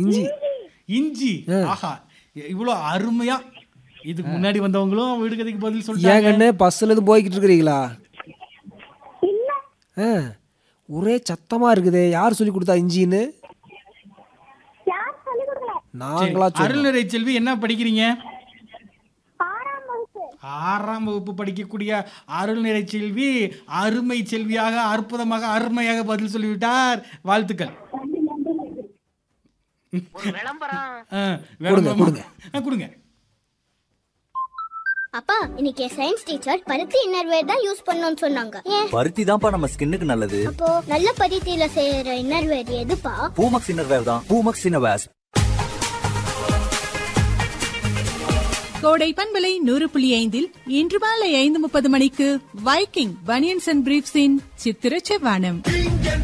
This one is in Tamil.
இஞ்சி இஞ்சி ஆஹா இவ்வளோ அருமையா இதுக்கு முன்னாடி வந்தவங்களும் விடுகதைக்கு பதில் ஏன் சொல்லிட்டாங்க கண்ணு பஸ்ஸில் இருந்து போய்கிட்டு இருக்கிறீங்களா இல்ல ஆ ஒரே சத்தமா இருக்குதே யார் சொல்லி கொடுத்தா இஞ்சின்னு யார் சொல்லி கொடுக்கல நாங்களா சொல்றோம் அருள்நிறை செல்வி என்ன படிக்கிறீங்க ஆறாம் வகுப்பு ஆறாம் வகுப்பு படிக்கக்கூடிய அருள்நிறை செல்வி அருமை செல்வியாக அற்புதமாக அருமையாக பதில் சொல்லிவிட்டார் வாழ்த்துக்கள் ஆ, வேணுமா? கொடுங்க. ஆ, கொடுங்க அப்பா இன்னைக்கு சயின்ஸ் டீச்சர் பருத்தி இன்னர்வேர் தான் யூஸ் பண்ணணும்னு சொன்னாங்க ஏன் பருத்தி தான்ப்பா நம்ம ஸ்கின்னுக்கு நல்லது அப்போ நல்ல பருத்தியில செய்யற இன்னர்வேர் எதுப்பா பூமக்ஸ் இன்னர்வேர் தான் பூமக்ஸ் இன்னர்வேர்ஸ் கோடை பண்பலை நூறு புள்ளி ஐந்தில் இன்று மாலை ஐந்து முப்பது மணிக்கு வைக்கிங் பனியன்ஸ் அண்ட் பிரீப்ஸின் சித்திர செவ்வானம்